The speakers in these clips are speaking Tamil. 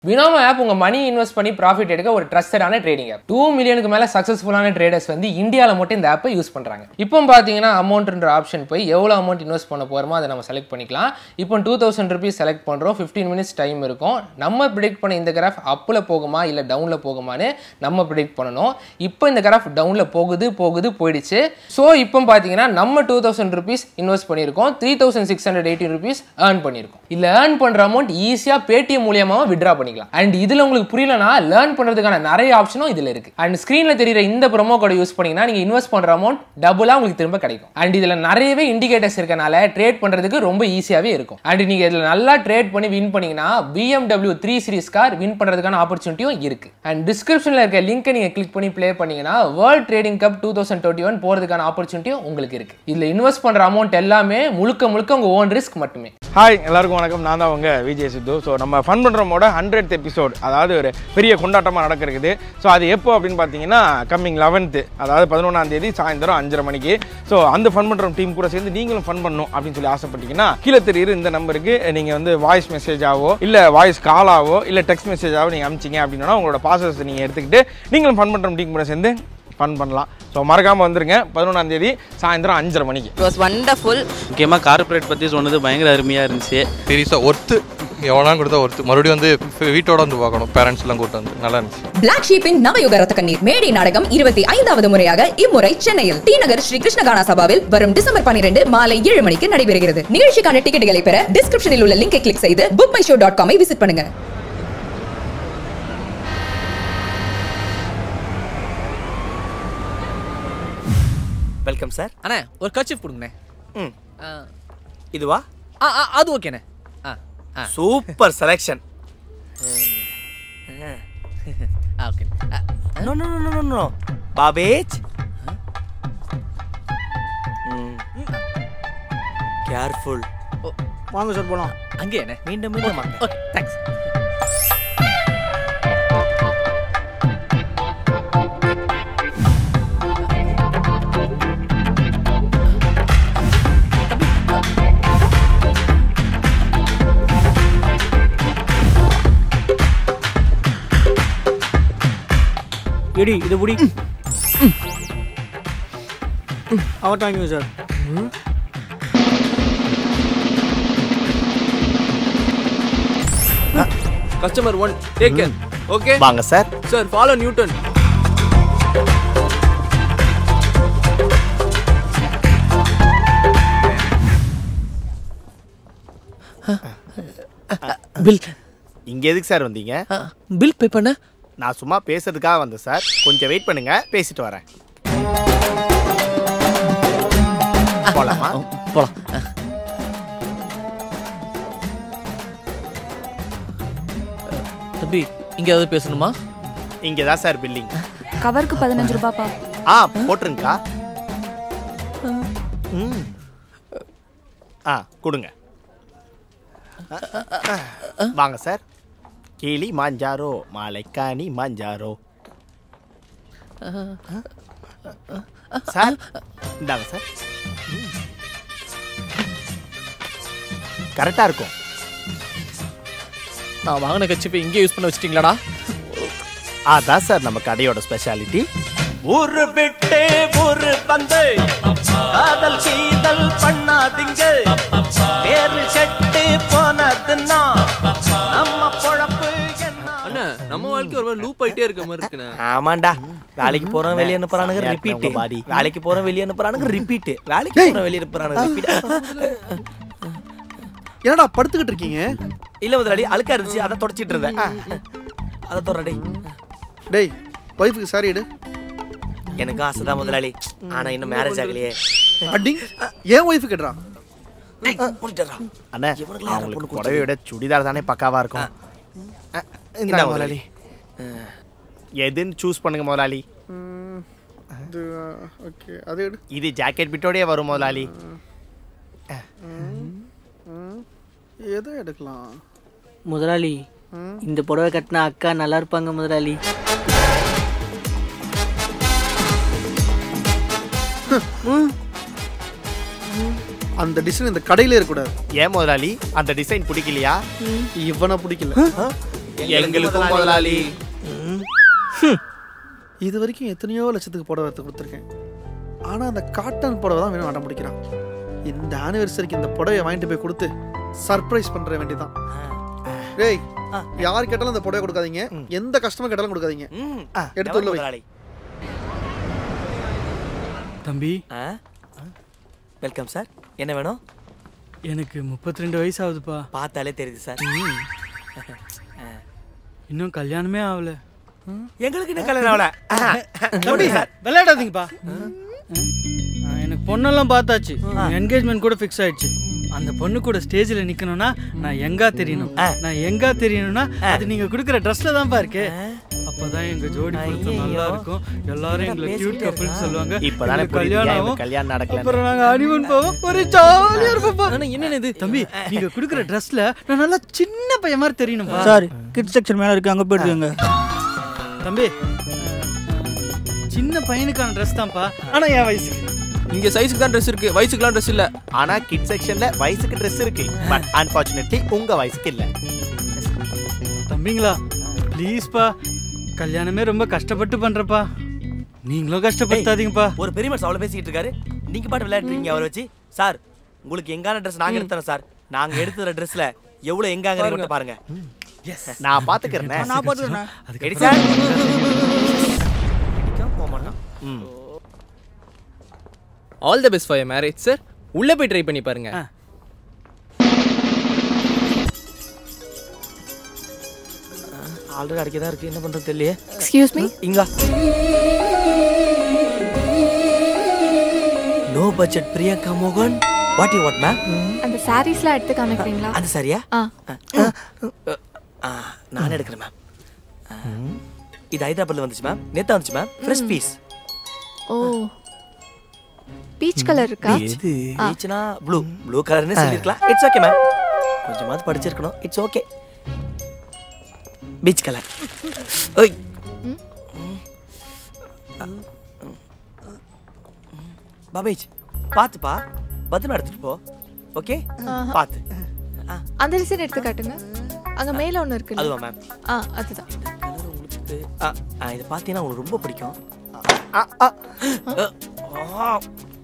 பினாமோ ஆப் உங்க மணி இன்வெஸ்ட் பண்ணி ப்ராஃபிட் எடுக்க ஒரு ட்ரஸ்டடான ட்ரேடிங் ஆப் டூ மில்லியனுக்கு மேல சக்சஸ்ஃபுல்லான ட்ரேடர்ஸ் வந்து இந்தியாவில் மட்டும் இந்த ஆப்பை யூஸ் பண்றாங்க இப்போ பார்த்தீங்கன்னா அமௌண்ட்ன்ற ஆப்ஷன் போய் எவ்வளோ அமௌண்ட் இன்வெஸ்ட் பண்ண போறோமோ அதை நம்ம செலக்ட் பண்ணிக்கலாம் இப்போ டூ தௌசண்ட் ருபீஸ் செலக்ட் பண்றோம் ஃபிஃப்டீன் மினிட்ஸ் டைம் இருக்கும் நம்ம ப்ரிடிக்ட் பண்ண இந்த கிராஃப் அப்பில் போகுமா இல்லை டவுனில் போகுமான்னு நம்ம ப்ரிடிக்ட் பண்ணணும் இப்போ இந்த கிராஃப் டவுனில் போகுது போகுது போயிடுச்சு ஸோ இப்போ பார்த்தீங்கன்னா நம்ம டூ தௌசண்ட் ருபீஸ் இன்வெஸ்ட் பண்ணியிருக்கோம் three thousand six hundred eighty rupees earn பண்ணியிருக்கோம் இல்லை ஏர்ன் பண்ணுற அமௌண்ட் ஈஸியாக பேடிஎம் மூலியமாக விட்ரா பண்ணிக்கலாம் அண்ட் இதில் உங்களுக்கு புரியலனா லேர்ன் பண்ணுறதுக்கான நிறைய ஆப்ஷனும் இதில் இருக்கு அண்ட் ஸ்க்ரீனில் தெரியுற இந்த ப்ரோமோ கோட் யூஸ் பண்ணீங்கன்னா நீங்கள் இன்வெஸ்ட் பண்ணுற அமௌண்ட் டபுளாக உங்களுக்கு திரும்ப கிடைக்கும் அண்ட் இதில் நிறையவே இண்டிகேட்டர்ஸ் இருக்கனால ட்ரேட் பண்ணுறதுக்கு ரொம்ப ஈஸியாகவே இருக்கும் அண்ட் நீங்கள் இதில் நல்லா ட்ரேட் பண்ணி வின் பண்ணீங்கன்னா BMW three series car win பண்ணுறதுக்கான ஆப்பர்ச்சுனிட்டியும் இருக்கு அண்ட் டிஸ்கிரிப்ஷனில் இருக்க லிங்கை நீங்கள் கிளிக் பண்ணி ப்ளே பண்ணீங்கன்னா world trading cup two thousand twenty one போகிறதுக்கான ஆப்பர்ச்சுனிட்டியும் உங்களுக்கு இருக்கு இதில் இன்வெஸ்ட் பண்ணுற அமௌண்ட் எல்லாமே முழுக்க முழுக்க உங்கள் ஓன் ரிஸ்க் மட்டுமே ஹாய் எல்லாருக்கும் வணக்கம் நான் தான் உங்க விஜய் சித்து ஸோ நம்ம ஃபன் பண்ணுறோமோட ஹண்ட்ரட் எபிசோட் அதாவது ஒரு பெரிய கொண்டாட்டமாக நடக்க இருக்குது ஸோ அது எப்போ அப்படின்னு பார்த்தீங்கன்னா கம்மிங் லெவன்த்து அதாவது பதினொன்றாம் தேதி சாயந்தரம் அஞ்சரை மணிக்கு ஸோ அந்த ஃபன் பண்ணுறோம் டீம் கூட சேர்ந்து நீங்களும் ஃபன் பண்ணணும் அப்படின்னு சொல்லி ஆசைப்பட்டீங்கன்னா கீழே தெரியுற இந்த நம்பருக்கு நீங்கள் வந்து வாய்ஸ் மெசேஜாவோ இல்லை வாய்ஸ் காலாவோ இல்லை டெக்ஸ்ட் மெசேஜாவோ நீங்கள் அமிச்சிங்க அப்படின்னா உங்களோட பாசஸ் நீங்கள் எடுத்துக்கிட்டு நீங்களும் ஃபன் பண்ணுறோம் டீம் கூட சேர்ந்து ஃபன் பண்ணலாம் ஸோ மறக்காமல் வந்துருங்க பதினொன்றாம் தேதி சாயந்தரம் அஞ்சரை மணிக்கு இட் வாஸ் வண்டர்ஃபுல் முக்கியமாக கார்ப்பரேட் பற்றி சொன்னது பயங்கர அருமையாக இருந்துச்சு சீரியஸாக ஒர்த்து எவ்வளோ கொடுத்தா ஒர்த்து மறுபடியும் வந்து வீட்டோட வந்து பார்க்கணும் பேரண்ட்ஸ் எல்லாம் கூட்டு வந்து நல்லா இருந்துச்சு பிளாக் ஷீப்பின் நவயுக ரத்த கண்ணீர் மேடை நாடகம் இருபத்தி ஐந்தாவது முறையாக இம்முறை சென்னையில் டி நகர் ஸ்ரீ கிருஷ்ணகானா சபாவில் வரும் டிசம்பர் பனிரெண்டு மாலை ஏழு மணிக்கு நடைபெறுகிறது நிகழ்ச்சிக்கான டிக்கெட்டுகளை பெற டிஸ்கிரிப்ஷனில் உள்ள லிங்கை கிளிக் செய்து புக் மை ஷோ டாட் காமை விசிட் பண்ணுங்க வெல்கம் சார் அண்ணே ஒரு கச்சிப் கொடுங்கண்ணே ம் ஆ, இதுவா ஆ ஆ, அது ஓகேண்ணே ஆ ஆ சூப்பர் செலெக்ஷன் ஆ okay no no no no no Babbage careful வாங்க சார் போலாம் அங்கே அண்ணே மீண்டும் மீண்டும் வாங்க ஓகே தேங்க்ஸ் எடி இது புடி அவன் வாங்கிங்க sir customer one take care okay வாங்க sir sir follow Newton bill இங்க எதுக்கு சார் வந்தீங்க பில் பே பண்ண நான் சும்மா பேசுறதுக்காக வந்தேன் சார் கொஞ்சம் வெயிட் பண்ணுங்க பேசிட்டு வரேன் போலாமா போலாம் தம்பி இங்க ஏதாவது பேசணுமா இங்க தான் சார் பில்லிங் கவருக்கு பதினஞ்சு ரூபாப்பா ஆ போட்டுருங்கக்கா ம் ஆ கொடுங்க வாங்க சார் கீழி மாஞ்சாரோ மாலைக்கானி மாஞ்சாரோ சார் இந்தாங்க சார் கரெக்டாக இருக்கும் நான் வாங்கின கச்சிப்பை இங்கே யூஸ் பண்ண வச்சிட்டீங்களாடா அதான் சார் நம்ம கடையோட ஸ்பெஷாலிட்டி ஒரு விட்டு ஒரு பந்து காதல் சீதல் பண்ணாதீங்க பேரு கெட்டு போனதுன்னா நம்ம பொழப்பு என்ன அண்ணா நம்ம வாழ்க்கை ஒரு மாதிரி லூப் ஆயிட்டே இருக்க மாதிரி இருக்குண்ணே ஆமாண்டா வேலைக்கு போறோம் வெளிய அனுப்புறானுங்க ரிப்பீட் பாடி வேலைக்கு போறோம் வெளிய அனுப்புறானுங்க ரிப்பீட் வேலைக்கு போறோம் வெளிய அனுப்புறானுங்க ரிப்பீட் என்னடா படுத்துக்கிட்டு இருக்கீங்க இல்ல முதலாளி அழுக்கா இருந்துச்சு அதை தொடச்சிட்டு இருந்தேன் அதை தொடரடி டேய் ஒய்ஃபுக்கு சாரி எடு எனக்கு ஆசைதான் முதலாளி ஆனா இன்னும் மேரேஜ் ஆகலையே அடி ஏன் ஒய்ஃபு கேட்றா அண்ணா அவங்களுக்கு புடவை விட சுடிதார் தானே பக்காவா இருக்கும் இந்த முதலாளி எதுன்னு சூஸ் பண்ணுங்க முதலாளி ஓகே அது எடு இது ஜாக்கெட் பிட்டோடயே வரும் முதலாளி எதை எடுக்கலாம் முதலாளி இந்த புடவை கட்டின அக்கா நல்லா இருப்பாங்க முதலாளி அந்த டிசைன் இந்த கடையில இருக்கக்கூடாது ஏன் முதலாளி அந்த டிசைன் பிடிக்கலையா இவனை பிடிக்கல எங்களுக்கும் முதலாளி இது வரைக்கும் எத்தனையோ லட்சத்துக்கு புடவை எடுத்து கொடுத்துருக்கேன் ஆனால் அந்த காட்டன் புடவை தான் வேணும் அடம் பிடிக்கிறான் இந்த ஆனிவர்சரிக்கு இந்த புடவையை வாங்கிட்டு போய் கொடுத்து சர்ப்ரைஸ் பண்ணுற வேண்டியதான் டேய் யார் கேட்டாலும் இந்த புடவை கொடுக்காதீங்க எந்த கஸ்டமர் கேட்டாலும் கொடுக்காதீங்க எடுத்து உள்ள வை தம்பி வெல்கம் சார் என்ன வேணும் எனக்கு முப்பத்தி ரெண்டு வயசு ஆகுதுப்பா பார்த்தாலே தெரியுது சார் இன்னும் கல்யாணமே ஆகல எங்களுக்கு இன்னும் கல்யாணம் ஆகல தம்பி விளையாடாதீங்கப்பா ஆ, எனக்கு பொண்ணெல்லாம் பார்த்தாச்சு என்கேஜ்மெண்ட் கூட ஃபிக்ஸ் ஆயிடுச்சு அந்த பொண்ணு கூட ஸ்டேஜில் நிக்கணும்னா நான் எங்கா தெரியணும் நான் எங்கா தெரியணும்னா அது நீங்க கொடுக்குற ட்ரெஸ்ல தான்ப்பா இருக்கு அப்பதான் எங்க ஜோடி பொருத்தம் நல்லா இருக்கும் எல்லாரும் எங்களை கியூட் கப்பிள்னு சொல்லுவாங்க இப்பதானே எங்களுக்கு புரியுது கல்யாணம் ஏன் ஆகும் இவன் கல்யாணம் நடக்கலன்னு. அப்புறம் நாங்க ஹனிமூன் போவோம் ஒரு ஜாலியா இருப்போம்ப்பா ஆனா என்ன இது தம்பி நீங்க கொடுக்குற ட்ரெஸ்ல நான் நல்லா சின்ன பையன் மாதிரி தெரியணும்பா சார் கிட்ஸ் செக்ஷன் மேல இருக்கு அங்க போயிடுங்க தம்பி சின்ன பையனுக்கான ட்ரெஸ் தான்ப்பா ஆனா என் வயசுக்கு இங்க சைஸுக்கு தான் ட்ரெஸ் இருக்கு வயசுக்குலாம் ட்ரெஸ் இல்ல ஆனா கிட் செக்ஷன்ல வயசுக்கு ட்ரெஸ் இருக்கு பட் அன்பார்ச்சுனேட்லி உங்க வயசுக்கு இல்ல தம்பிங்களா ப்ளீஸ்ப்பா கல்யாணமே ரொம்ப கஷ்டப்பட்டு பண்றப்பா நீங்களும் கஷ்டப்படுத்தாதீங்கப்பா ஒரு பெரிய மனுஷன் அவ்வளவு பேசிக்கிட்டு இருக்காரு நீங்க பாட்டு விளையாடுறீங்க அவரை வச்சு சார் உங்களுக்கு எங்கான ட்ரெஸ் நாங்க எடுத்து தரோம் சார் நாங்க எடுத்துற ட்ரெஸ்ல எவ்வளவு எங்காங்க மட்டும் பாருங்க நான் பாத்துக்கிறேன் நான் பாத்துக்கிறேன் ரெடி சார் போக மாட்டோம் ம் all the best for your marriage sir உள்ள போய் ட்ரை பண்ணி பாருங்க ஆல்ரெடி அடிக்க தான் இருக்கு என்ன பண்றது தெரியலையே எக்ஸ்கியூஸ் மீ இங்க நோ பட்ஜெட் பிரியங்கா மோகன் வாட் யூ வாட் மேம் அந்த சாரீஸ்லாம் எடுத்து காமிக்கிறீங்களா அந்த சரியா ஆ நான் எடுக்கிறேன் மேம் இது ஹைதராபாத்ல வந்துச்சு மேம் நேத்தா வந்துச்சு மேம் ஃப்ரெஷ் பீஸ் ஓ பீச் கலர் இருக்கா எது ஆ. பீச்னா ப்ளூ ப்ளூ கலர்னு சொல்லிருக்கலாம் இட்ஸ் ஓகே மேம் கொஞ்சமாவது படிச்சிருக்கணும் இட்ஸ் ஓகே பீச் கலர் ஓய் பாபேஜ் பாத்துப்பா பத்திரமா எடுத்துட்டு போ ஓகே ஆஹா. பாத்து அந்த ரிசீட் எடுத்து காட்டுங்க அங்க மேல ஒண்ணு இருக்கு அதுவா மேம் ஆ அதுதான் இது ஆ, ஆ, இதை பார்த்தீங்கன்னா உங்களுக்கு ரொம்ப பிடிக்கும் ஆ, ஆ. ஆ.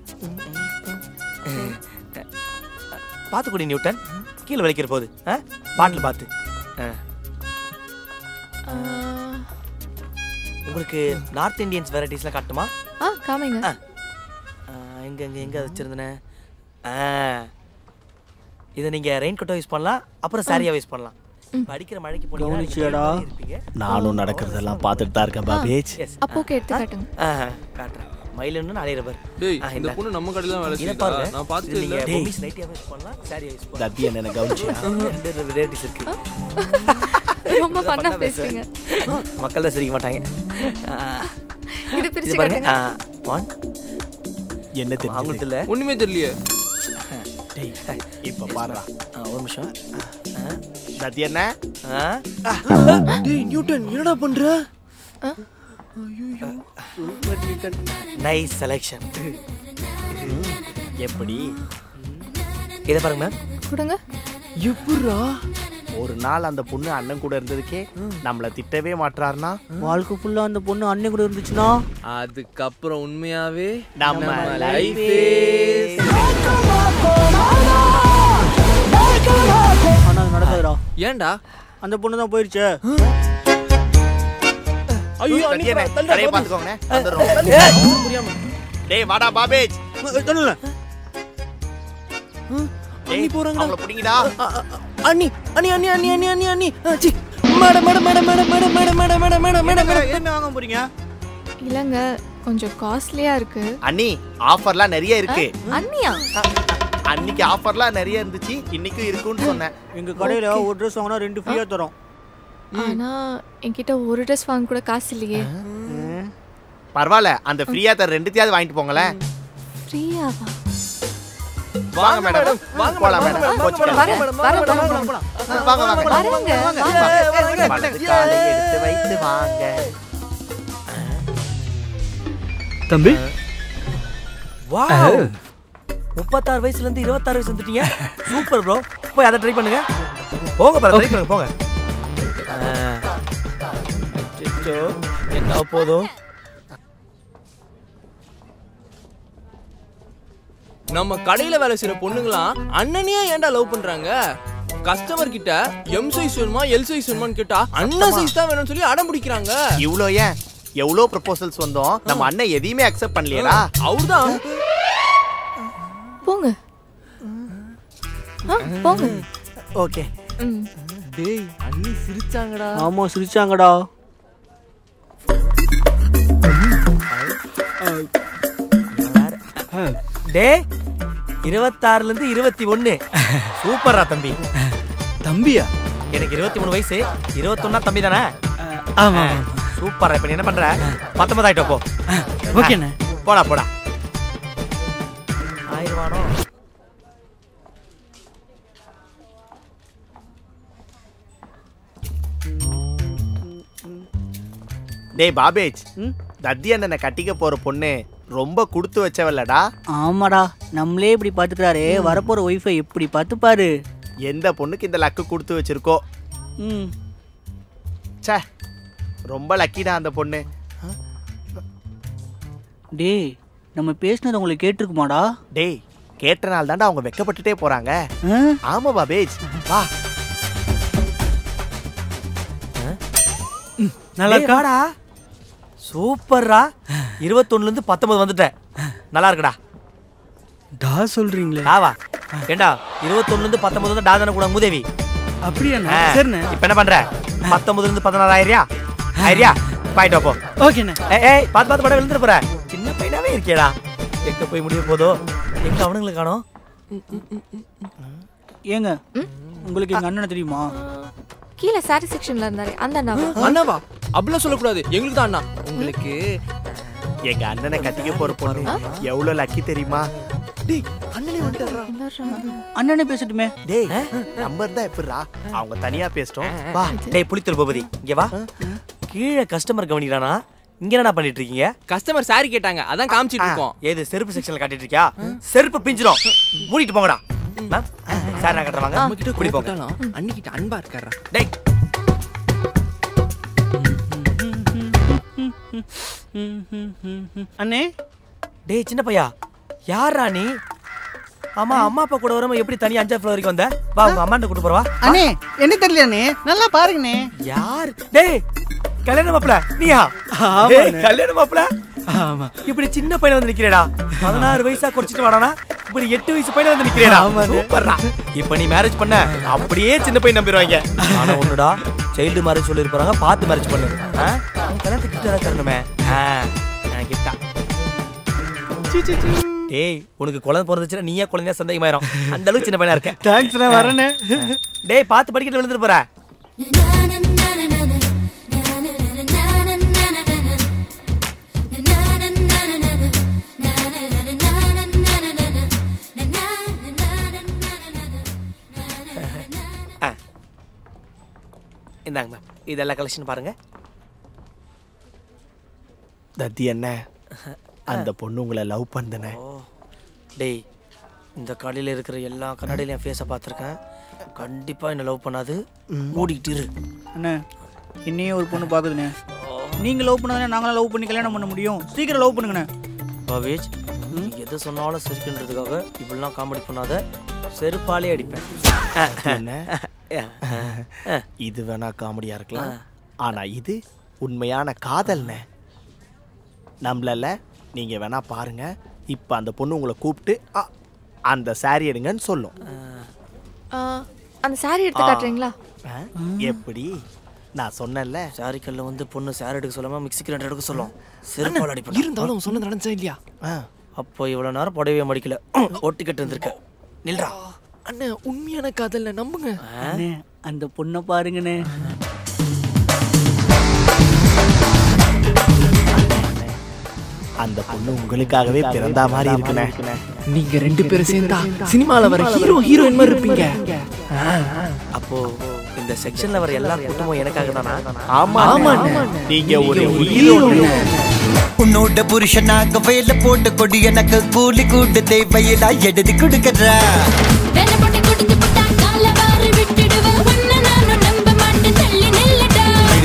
பார்த்து குடி நியூட்டன் கீழே வலிக்கிற போது ஆ பாட்டில் பார்த்து ஆ. ஆ, உங்களுக்கு நார்த் இந்தியன்ஸ் வெரைட்டிஸ்லாம் காட்டுமா ஆ காமிங்க ஆ. ஆ, எங்க எங்க எங்க வச்சிருந்தேன் ஆ இதை நீங்க ரெயின் கோட்டை யூஸ் பண்ணலாம் அப்புறம் சாரியா யூஸ் பண்ணலாம் படிக்கிற மழைக்கு கவனிச்சியாடா? நானும் நடக்கிறதெல்லாம் பார்த்துட்டு தான் இருக்கேன் பாபேஜ் அப்போ ஓகே எடுத்து காட்டுங்க ஆ காட்டுறேன் மயிலுன்னு அலையிற பாரு டேய், ஆ, இந்த இந்தா. பொண்ணு நம்ம கடையில தான் வேலை இதை செய்யுதா? பாருங்க. நான் பார்த்ததே இது நீங்க இல்ல. பொம்மிஸ் நைட்டியாவே யூஸ் பண்ணலாம் சாரியா யூஸ் பண்ணலாம் தத்தி என்ன கவனிச்சியா ரெண்டு வெரைட்டிஸ் இருக்கு ரொம்ப ஃபன்னா பேசுறீங்க மக்கள் தான் சிரிக்க மாட்டாங்க ஆ, இது பிரிச்சு இது பாருங்க காட்டுங்க ஒன் என்ன தெரியுது அவங்களுக்கு இல்ல ஒண்ணுமே தெரியலையே இப்ப பாருடா ஆ, ஒரு நிமிஷம் ஆ, தத்தி என்ன ஆ. டேய் நியூட்டன் என்னடா பண்ற நைஸ் செலெக்ஷன் எப்படி இதை பாருங்க மேம் கொடுங்க எப்படிரா ஒரு நாள் அந்த பொண்ணு அண்ணன் கூட இருந்ததுக்கே நம்மள திட்டவே மாட்டாருனா வாழ்க்கை ஃபுல்லா அந்த பொண்ணு அண்ணன் கூட இருந்துச்சுன்னா அதுக்கப்புறம் உண்மையாவே நம்ம life ஆனா அது நடக்காதுடா ஏன்டா அந்த பொண்ணு தான் போயிருச்சே ஐயோ தத்தி என்ன கடையை பாத்துக்கோங்க வந்துடுறோம் டேய் வாடா பாபேஜ் டேய் அவங்கள புடிங்கடா அண்ணி அண்ணி அண்ணி அண்ணி அண்ணி அண்ணி அண்ணி சி மேட மேட மேட மேட மேட மேட மேட மேட மேட மேட மேட என்ன வாங்க போறீங்க இல்லங்க கொஞ்சம் காஸ்ட்லியா இருக்கு அண்ணி ஆஃபர்லாம் நிறைய இருக்கு அண்ணியா அன்னைக்கு ஆஃபர்லாம் நிறைய இருந்துச்சு இன்னைக்கும் இருக்குன்னு சொன்னேன் எங்க கடையில ஒரு ட்ரெஸ் வாங்கினா ரெண்டு ஃப்ரீயா தரோம் ஆனா என்கிட்ட ஒரு ட்ரெஸ் வாங்க கூட காசு இல்லையே பரவாயில்ல அந்த ஃப்ரீயா தர ரெண்டுத்தையாவது வாங்கிட்டு போங்களேன் ஃப்ரீயாவா வாங்க மேடம் வாங்க போலாம் மேடம் கோச்சுக்காதீங்க. வரேன் வரேன் வரேன் வாங்க வாங்க வரேங்க வலது காலை எடுத்து வைத்து வாங்க தம்பி வாவ் முப்பத்தாறு வயசுல இருந்து இருபத்தாறு வயசு வந்துட்டீங்க சூப்பர் ப்ரோ போய் அதை ட்ரை பண்ணுங்க போங்க ப்ரோ ட்ரை பண்ணுங்க போங்க ஆ, அச்சோ என்ன போதும் நம்ம கடையில வேலை செய்யற பொண்ணுங்களாம் அண்ணனையே ஏன்டா லவ் பண்றாங்க கஸ்டமர் கிட்ட எம் சைஸ் வேணுமா எல் சைஸ் வேணுமான்னு கேட்டா அண்ணன் சைஸ் தான் வேணும்னு சொல்லி அடம் பிடிக்கிறாங்க இவ்வளோ ஏன் எவ்வளோ ப்ரப்போசல்ஸ் வந்தோம் நம்ம அண்ணன் எதையுமே அக்செப்ட் பண்ணலையடா அவர்தான் போங்க ஆ, போங்க ஓகே ம் டேய் அண்ணி சிரிச்சாங்கடா ஆமா சிரிச்சாங்கடா டே இருபத்தாறுல இருந்து இருபத்தி ஒண்ணு சூப்பர்ரா தம்பி தம்பியா எனக்கு இருபத்தி மூணு வயசு இருபத்தொன்னா தம்பி தானே ஆமா சூப்பரா இப்ப நீ என்ன பண்ற பத்தொன்பது ஆயிட்டோ போ ஓகேண்ணே போடா போடா ஆயிரவானோ டேய் பாபேஜ் தத்தி அண்ணனை கட்டிக்க போற பொண்ணு ரொம்ப கொடுத்து வச்சவல்லடா ஆமாடா நம்மளே இப்படி பார்த்துக்கிறாரே வரப்போற ஒய்ஃபை எப்படி பார்த்துப்பாரு எந்த பொண்ணுக்கு இந்த லக்கு கொடுத்து வச்சிருக்கோ ம் ச்சே ரொம்ப லக்கிடா அந்த பொண்ணு டேய் நம்ம பேசினது உங்களுக்கு கேட்டிருக்குமாடா டேய் கேட்டனால தான்டா அவங்க வெக்கப்பட்டுட்டே போறாங்க ஆமா பாபேஜ் வா நல்லா இருக்காடா சூப்பர்ரா இருபத்தொன்னுல இருந்து பத்தொன்பது வந்துட்டேன் நல்லா இருக்குடா டா சொல்றீங்களே டாவா ஏண்டா இருபத்தொன்னுல இருந்து பத்தொன்பது வந்து டா தானே கூட மூதேவி அப்படியாண்ணே ஆ, சரிண்ணே இப்ப என்ன பண்ற பத்தொன்பதுல இருந்து பதினாறு ஆயிரியா ஆயிரியா பாயிட்டு போ ஓகேண்ணே ஏய் ஏய் பாத்து பாத்து படம் விழுந்துட்டு போற சின்ன பையனாவே இருக்கேடா எங்க போய் முடிய போதோ எங்க அவனுங்களை காணோம் ஏங்க உங்களுக்கு எங்க அண்ணனை தெரியுமா கீழே சாரி செக்ஷன்ல இருந்தாரு அந்த அண்ணாவா அண்ணாவா அப்படிலாம் சொல்லக்கூடாது எங்களுக்கு தான் அண்ணா உங்களுக்கு எங்க அண்ணனை கட்டிக்க போற பொண்ணு எவ்வளவு லக்கி தெரியுமா டேய் அண்ணனே வந்துட்டாரா அண்ணனே பேசட்டுமே டேய் நம்பர் தான் எப்படிரா அவங்க தனியா பேசிட்டோம் வா டேய் புளித்தல் பூபதி இங்க வா கீழே கஸ்டமர் கவனிக்கிறானா இங்க என்னடா பண்ணிட்டு இருக்கீங்க கஸ்டமர் சாரி கேட்டாங்க அதான் காமிச்சிட்டு இருக்கோம் ஏது செருப்பு செக்ஷன்ல காட்டிட்டு இருக்கியா செருப்பு பிஞ்சிடும் மூடிட்டு போங்கடா மேம் சார் நான் கட்டுறவாங்க நம்ம கிட்ட குடி போங்க கூப்பிட்டாலும் அன்னிக்கிட்ட அன்பா இருக்காரா டேய் அண்ணே டேய் சின்ன பையா யாரா நீ ஆமா அம்மா அப்பா கூட வராம எப்படி தனியா அஞ்சாவது ஃப்ளோர் வரைக்கும் வந்த வா உங்க அம்மாண்ட கூட்டு போறவா அண்ணே என்ன தெரியல அண்ணே நல்லா பாருங்கண்ணே யார் டேய் கல்யாண மாப்பிள நீயா ஆமாண்ணே. டேய், கல்யாண மாப்பிள ஆமா இப்படி சின்ன பையன் வந்து நிக்கிறேடா பதினாறு வயசா குறைச்சிட்டு வாடானா இப்படி எட்டு வயசு பையன் வந்து நிக்கிறேடா ஆமாண்ணே. சூப்பர்ரா இப்ப நீ மேரேஜ் பண்ண அப்படியே சின்ன பையன் நம்பிடுவாங்க ஆனா ஒண்ணுடா சைல்டு மேரேஜ் சொல்லி போறாங்க பார்த்து மேரேஜ் பண்ணு ஆ? உன் கல்யாணத்துக்கு கிட்ட தரணுமே ஆ, நான் கிட்டா டேய் உனக்கு குழந்தை பிறந்துச்சுன்னா நீயே குழந்தையா சந்தேகமாயிரும் அந்த அளவுக்கு சின்ன பையனா இருக்க தேங்க்ஸ் நான் வரேனே டேய் பார்த்து படிக்கிட்டு விழுந்துட்டு போற இந்தாங்க மேம் இதெல்லாம் கலெக்ஷன் பாருங்க தத்தி என்ன அந்த பொண்ணு உங்களை லவ் பண்ணுனே டேய் இந்த கடையில் இருக்கிற எல்லா கண்ணாடியிலும் என் ஃபேஸை பார்த்துருக்கேன் கண்டிப்பாக என்ன லவ் பண்ணாது மூடிக்கிட்டு இரு அண்ணே என்னையே ஒரு பொண்ணு பார்க்குதுண்ணே நீங்க லவ் பண்ணதானே நாங்களும் லவ் பண்ணி கல்யாணம் பண்ண முடியும் சீக்கிரம் லவ் பண்ணுங்கண்ணே பவேஜ் நீ எது சொன்னாலும் சிரிக்கின்றதுக்காக இப்படிலாம் காமெடி பண்ணாத செருப்பாலே அடிப்பேன் என்ன இது வேணா காமெடியா இருக்கலாம் ஆனா இது உண்மையான காதல்னே நம்மள நீங்க வேணா பாருங்க இப்ப அந்த பொண்ணு உங்களை கூப்பிட்டு "அ, அந்த சாரி எடுங்கன்னு சொல்லும் ஆ, அந்த சாரி எடுத்து ஆ. காட்டுறீங்களா ஆ? எப்படி நான் சொன்னேன்ல சாரிக்கல்ல வந்து பொண்ணு சார் எடுக்க சொல்லாம மிக்ஸி கிரைண்டர் எடுக்க சொல்லும் செருப்பால் அடிப்பேன் இருந்தாலும் சொன்னது நடந்துச்சா இல்லையா அப்போ இவ்வளவு நேரம் புடவைய மடிக்கல ஒட்டிக்கிட்டு இருந்திருக்க நில்றா அண்ணன் உண்மையான காதல்ல நம்புங்க அண்ணே அந்த பொண்ணை பாருங்கண்ணே அந்த பொண்ணு உங்களுக்காகவே பிறந்தா மாதிரி இருக்குண்ணே நீங்க ரெண்டு பேரும் சேர்ந்தா சினிமால வர ஹீரோ ஹீரோயின் மாதிரி இருப்பீங்க அப்போ இந்த செக்ஷன்ல வர எல்லா கூட்டமும் எனக்காக தானா ஆமா ஆமாண்ணே. நீங்க ஒரு ஹீரோ உன்னோட புருஷனாக வேலை போட்டு கொடி எனக்கு கூலி கூட்டு தேவையில்லா எழுதி கொடுக்கற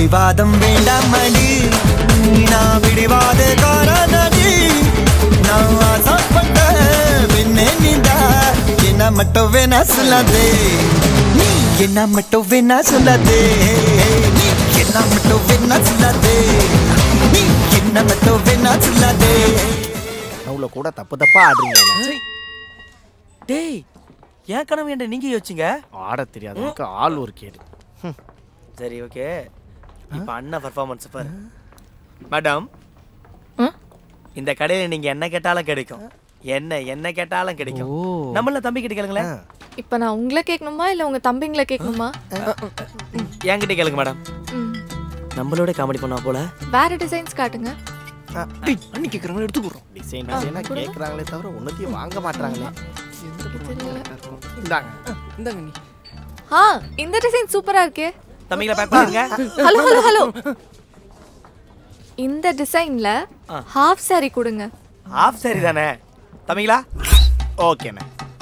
பிடிவாதம் வேண்டாம் மடி நான் பிடிவாத காரணடி நான் ஆசைப்பட்ட பின்னே நீதா என்ன மட்டும் வேணா சொல்லாதே நீ என்ன மட்டும் வேணா சொல்லாதே நீ என்ன மட்டும் வேணா சொல்லாதே நீ என்ன மட்டும் வேணா சொல்லாதே கனவுல கூட தப்பு தப்பா ஆடுறீங்க டேய் ஏன் கனவு என்ன நீங்க யோசிச்சீங்க ஆட தெரியாதவனுக்கு ஆள் ஒரு கேடு சரி ஓகே இப்போ அண்ணா பர்ஃபார்மன்ஸ் பாரு மேடம் இந்த கடையில நீங்க என்ன கேட்டாலும் கிடைக்கும் என்ன என்ன கேட்டாலும் கிடைக்கும் நம்மள தம்பி கிட்ட கேளுங்களேன் இப்போ நான் உங்களை கேட்கணுமா இல்லை உங்கள் தம்பிங்களை கேட்கணுமா என்கிட்ட கேளுங்க மேடம் ம். நம்மளோட காமெடி பண்ணா போல வேற டிசைன்ஸ் காட்டுங்க அண்ணி கேட்குறவங்க எடுத்துக்கிறோம் டிசைன் ஆ, டிசைனாக கொடுங்க. கேட்குறாங்களே தவிர ஒன்றத்தையும் வாங்க மாட்டாங்களே இந்தாங்க இந்தாங்க நீ ஆ இந்த டிசைன் சூப்பரா இருக்கே தம்பிங்களை பேக் பண்ணுங்க ஹலோ ஹலோ ஹலோ இந்த டிசைன்ல ஹாஃப் saree கொடுங்க ஆஃப் சரி தானே தம்பிங்களா ஓகேண்ணே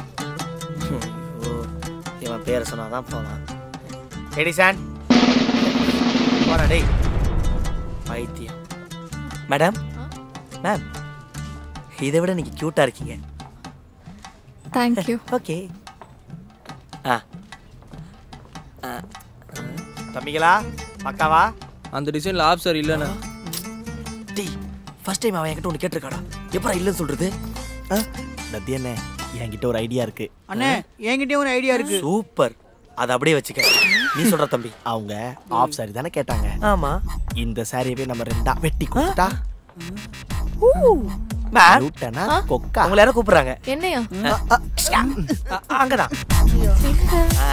இவன் பேரை சொன்னாதான் போவான் எடிசான் போடா டேய் பைத்தியம் மேடம் மேம் இதை விட நீங்க கியூட்டா இருக்கீங்க தேங்க்யூ ஓகே ஆ ஆ. தம்பிங்களா பக்காவா அந்த டிசைன்ல ஆப் சார் இல்லைண்ணா டேய் ஃபர்ஸ்ட் டைம் அவன் என்கிட்ட ஒன்று கேட்டிருக்காடா எப்படா இல்லைன்னு சொல்றது தத்தியண்ணே என்கிட்ட ஒரு ஐடியா இருக்கு அண்ணே என்கிட்டயும் ஒரு ஐடியா இருக்கு சூப்பர் அதை அப்படியே வச்சுக்க நீ சொல்ற தம்பி அவங்க ஆஃப் சாரி தானே கேட்டாங்க ஆமா இந்த சாரியவே நம்ம ரெண்டா வெட்டி கொடுத்துட்டா மேம் லூட்டனா கொக்கா உங்களை யாரும் கூப்பிடுறாங்க என்னையா அ- அங்கதான் ஆ.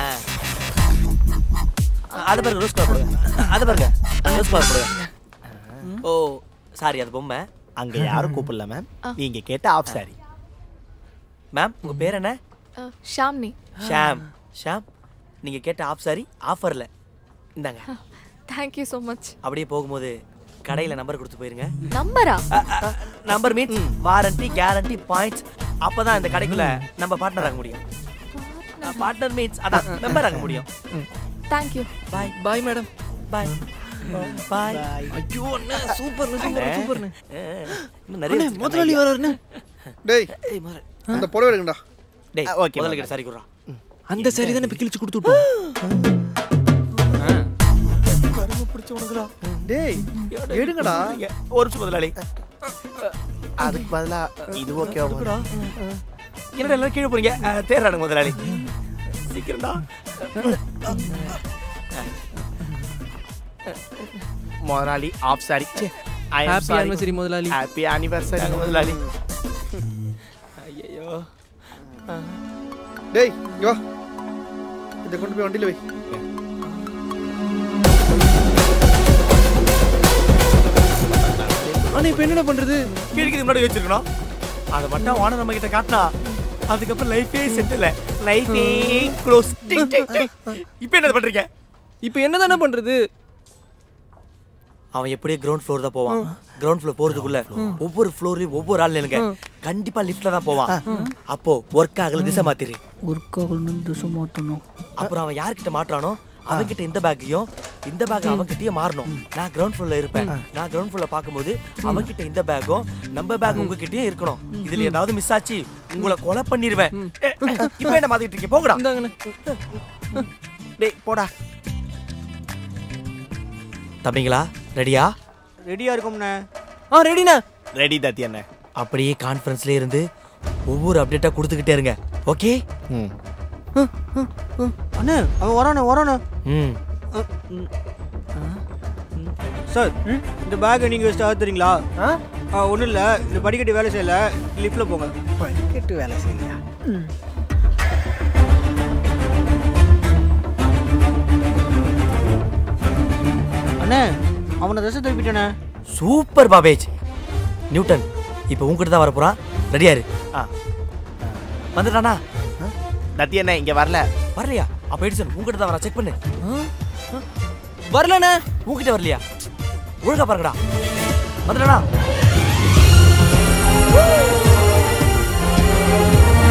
அது பாருங்க ரோஸ் கலர் போடுங்க அது பாருங்க ரோஸ் கலர் போடுங்க ஓ சாரி அது பொம்மை அங்க யாரும் கூப்பிடல மேம் நீங்க கேட்ட ஆஃப் சாரி மேம் உங்க பேர் என்ன அஹ், ஷாம்னி ஷாம் ஷாம் நீங்க கேட்ட ஆஃப் சாரி ஆஃபர்ல இந்தாங்க தேங்க்யூ ஸோ மச் அப்படியே போகும்போது கடையில நம்பர் கொடுத்து போயிருங்க நம்பரா number means warranty guarantee points அப்பதான் இந்த கடைக்குள்ள நம்ம பார்ட்னர் ஆக முடியும் பார்ட்னர் மீன்ஸ் அதான் மெம்பர் ஆக முடியும் thank you bye bye madam bye பாய் ஐயோ அண்ணா சூப்பர் சூப்பர் சூப்பர்ண்ணு இன்னும் நிறைய அண்ணே, முதலாளி வராருண்ணே டேய் ஏய் முதல்ல அந்த புடவை எடுங்கடா டேய் ஓகே, ஓகே முதல்ல முதல்ல. கிட்ட சரி குடுறா அந்த சரி தானே கிழிச்சு கொடுத்துட்டோம் கரும பிடிச்சவனுங்களா டேய் எடுங்கடா ஒரு நிமிஷம் முதலாளி அதுக்கு பதிலா இது ஓகே என்னடா எல்லாரும் கீழே போறீங்க அஹ், தேர்றானுங்க முதலாளி சீக்கிரம்டா முதலாளி ஆஃப் சாரி ஹாப்பி ஆனிவர்சரி முதலாளி ஹாப்பி ஆனிவர்சரி முதலாளி ஐயோ டேய் இங்க வா இதை கொண்டு போய் வண்டியில வை அண்ணா இப்போ என்னடா பண்றது கிழக்கு முன்னாடி வச்சிருக்கணும் அதை மட்டும் ஓனர் நம்ம கிட்ட காட்டினா அதுக்கப்புறம் லைஃபே செட்டில் லைஃபே க்ளோஸ் இப்போ என்ன பண்றீங்க இப்போ என்னதானே பண்றது அவன் எப்படியே கிரவுண்ட் ஃப்ளோர் தான் போவான் கிரவுண்ட் ஃப்ளோர் போறதுக்குள்ள ஒவ்வொரு ஃப்ளோர்லயும் ஒவ்வொரு ஆள் நிலுங்க கண்டிப்பா லிஃப்ட்ல தான் போவான் அப்போ ஒர்க் ஆகல திசை மாத்திரு ஒர்க்காகணும் திசை மாற்றணும் அப்புறம் அவன் யார்கிட்ட மாட்டுறானோ அவன்கிட்ட இந்த பேக்கையும் இந்த பேக் அவன்கிட்டயே மாறணும் நான் கிரவுண்ட் ஃப்ளோர்ல இருப்பேன் நான் கிரவுண்ட் ஃப்ளோர்ல பார்க்கும்போது அவன்கிட்ட இந்த பேக்கும் நம்ம பேக் உங்ககிட்டயே இருக்கணும் இதுல ஏதாவது மிஸ் ஆச்சு உங்களை கொலை பண்ணிடுவேன் இப்போ என்ன மாத்திட்டு இருக்கீங்க போங்கடா இந்தாங்கண்ணே டேய் போடா தம்பிங்களா ரெடியா ரெடியா இருக்கும்ண்ணே ஆ ரெடிண்ணா ரெடி தத்தி அண்ணே அப்படியே கான்ஃபரன்ஸ்ல இருந்து ஒவ்வொரு அப்டேட்டா கொடுத்துக்கிட்டே இருங்க ஓகே ம் அண்ணே அவன் வரானே வரானே ம் சார் இந்த பேக்கை நீங்கள் வச்சு ஆத்துறீங்களா ஆ ஒன்றும் இல்லை இந்த படிக்கட்டு வேலை செய்யல லிஃப்ட்டில் போங்க படிக்கட்டு வேலை செய்யலையா அண்ணே அவனை தசை திருப்பிட்டானே சூப்பர் பாபேஜ் நியூட்டன் இப்போ உங்ககிட்ட தான் வரப்போறான் ரெடியா இரு ஆ வந்துட்டானா தத்தி அண்ணே இங்க வரல வரலையா அப்ப எடிசன் உங்ககிட்ட தான் வரா செக் பண்ணு வரலண்ணே உங்ககிட்ட வரலையா ஒழுங்கா பாருங்கடா வந்துட்டானா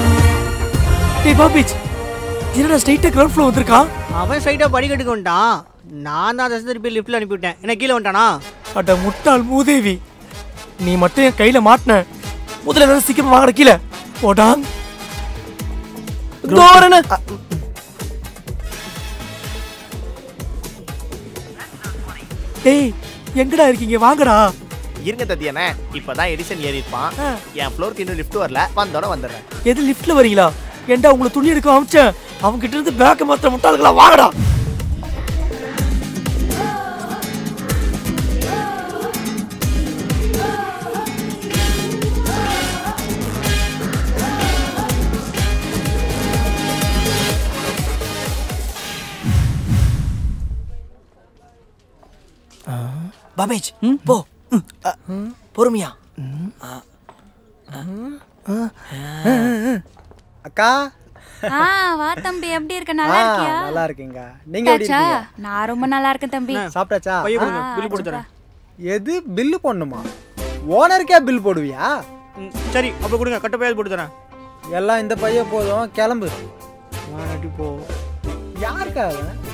டேய் பாபேஜ் என்னடா ஸ்ட்ரைட்டா கிரவுண்ட் ஃப்ளோர் வந்திருக்கான் அவன் சைட்டாக படிக்கட்டுக்கு வந்துட்டான் நான் தான் தசை திருப்பி லிஃப்ட்டில் அனுப்பிவிட்டேன் என்ன கீழே வந்துட்டானா அட முட்டாள் மூதேவி நீ மட்டும் என் கையில மாட்டின முதல்ல ஏதாவது சீக்கிரம் வாங்கட கீழே போடாங் தோரண டேய் எங்கடா இருக்கீங்க வாங்கடா இருங்க தத்தியனே இப்பதான் எடிசன் ஏறி இருப்பான் என் ஃப்ளோருக்கு இன்னும் லிஃப்ட் வரல வந்தோட வந்துடுறேன் எது லிஃப்ட்ல வரீங்களா ஏன்டா உங்களை துணி எடுக்க அமிச்சேன் அவங்க கிட்ட இருந்து பேக்க மாத்திர முட்டாளுங்களா வாங்கடா பாபேஜ் போ அ, பொறுமையா அக்கா ஆ வா தம்பி எப்படி இருக்க நல்லா ஆ, இருக்கியா நல்லா இருக்கீங்க நீங்க எப்படி சாப்பிட்டாச்சா? இருக்கீங்க நான் ரொம்ப நல்லா இருக்கேன் தம்பி சாப்பிட்டாச்சா பைய கொடுங்க, ஆ, பில் போட்டு ஆச்சுப்பா. தரேன் எது பில்லு போடணுமா ஓனருக்கே பில் போடுவியா ம், சரி அப்போ கொடுங்க கட்ட பையால் போட்டு தரேன் எல்லாம் இந்த பைய போதும் கிளம்பு வாடி போ யாருக்காக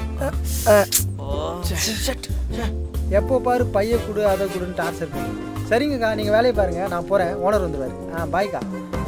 எப்போ பாரு பைய கொடு அதை கொடுன்னு டார்ச்சர் பண்ணு சரிங்கக்கா நீங்க வேலையை பாருங்க நான் போறேன் ஓனர் வந்துருவாரு ஆ பாய்க்கா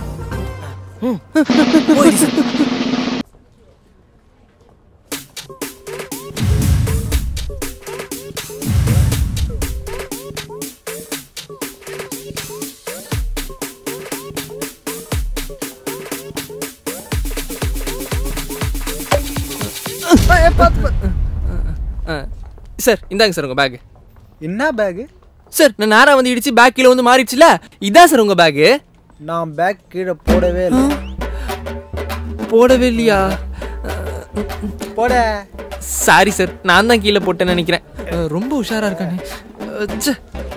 சார் இந்தாங்க சார் உங்க பேக் என்ன பேகு சார் நான் நேரா வந்து இடிச்சு பேக் கீழே வந்து மாறிடுச்சுல இதான் சார் உங்க பேக் நான் பேக் கீழே போடவே இல்லை போடவே இல்லையா போட சாரி சார் நான் தான் கீழே போட்டேன்னு நினைக்கிறேன் அஹ், ரொம்ப உஷாரா இருக்கானே அஹ், ச்சே.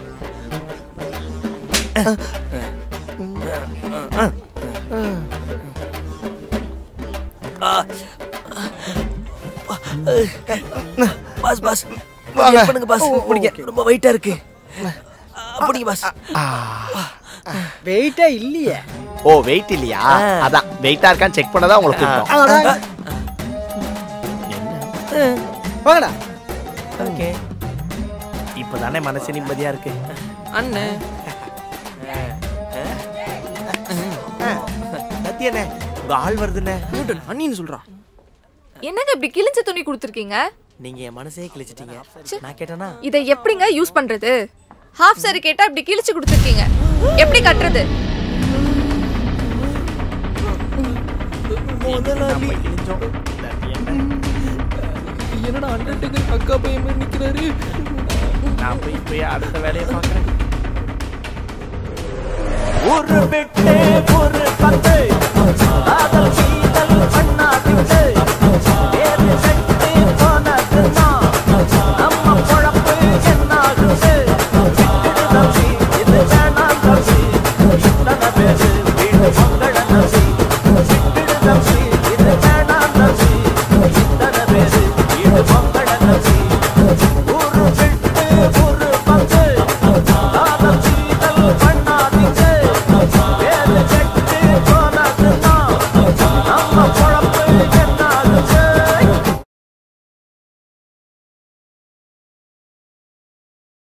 பாஸ் பாஸ் வாங்க. help பண்ணுங்க பாஸ் பிடிங்க ரொம்ப வெயிட்டா இருக்கு அப்படிங்க பாஸ் வெயிட்டே இல்லையே ஓ வெயிட் இல்லையா அதான் வெயிட்டா இருக்கான்னு செக் பண்ணதான் உங்களை கூப்பிட்டோம் வாங்கடா ஓகே இப்பதானே மனசு நிம்மதியா இருக்கு அண்ணன் சத்தியண்ணே உங்க ஆள் வருதுண்ணே அண்ணின்னு சொல்றான் என்னங்க இப்படி கிழிஞ்ச துணி கொடுத்துருக்கீங்க நீங்க என் மனசே கிழிச்சிட்டீங்க நான் கேட்டேனா இதை எப்படிங்க யூஸ் பண்றது ஹாஃப் சாரி கேட்டா இப்படி கிழிச்சு கொடுத்துருக்கீங்க எப்படி கட்டுறது என்னடா அண்டர்டேக்கர் அக்கா பையன் மாதிரி நிக்கிறாரு நான் போய் போய் அடுத்த வேலையை பார்க்கறேன் ஒரு பெட்டே ஒரு பத்து காதல் சீதை